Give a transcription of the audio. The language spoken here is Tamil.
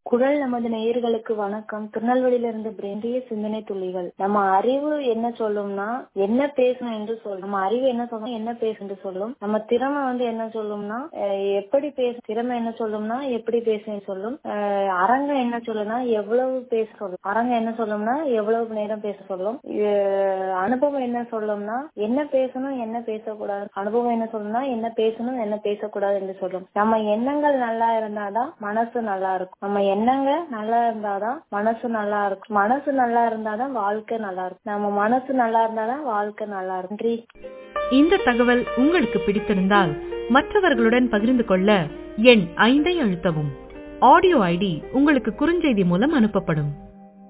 குரல் நமது நேயர்களுக்கு வணக்கம் திருநெல்வேலியிலிருந்து பிரெண்டிய சிந்தனை துளிகள் நம்ம அறிவு என்ன சொல்லும்னா என்ன பேசணும் என்று சொல்லும் நம்ம அறிவு என்ன சொல்லும் என்ன பேசும் என்று சொல்லும் நம்ம திறமை வந்து என்ன சொல்லும்னா அஹ், எப்படி பேச திறமை என்ன சொல்லும்னா எப்படி பேசுன்னு சொல்லும் அஹ், அரங்கம் என்ன சொல்லும்னா எவ்வளவு பேச சொல்லும் அரங்கம் என்ன சொல்லும்னா எவ்வளவு நேரம் பேச சொல்லும் அஹ், அனுபவம் என்ன சொல்லும்னா என்ன பேசணும் என்ன பேசக்கூடாது அனுபவம் என்ன சொல்லும்னா என்ன பேசணும் என்ன பேசக்கூடாது என்று சொல்லும் நம்ம எண்ணங்கள் நல்லா இருந்தாதான் மனசு நல்லா இருக்கும் நம்ம எண்ணங்கள் நல்லா இருந்தாதான் மனசு நல்லா இருக்கும் மனசு நல்லா இருந்தாதான் வாழ்க்கை நல்லா இருக்கும் நம்ம மனசு நல்லா இருந்தாதான் வாழ்க்கை நல்லா இருக்கும் நன்றி இந்த தகவல் உங்களுக்கு பிடித்திருந்தால் மற்றவர்களுடன் பகிர்ந்து கொள்ள எண் ஐந்தை அழுத்தவும் ஆடியோ ஐடி உங்களுக்கு குறுஞ்செய்தி மூலம் அனுப்பப்படும்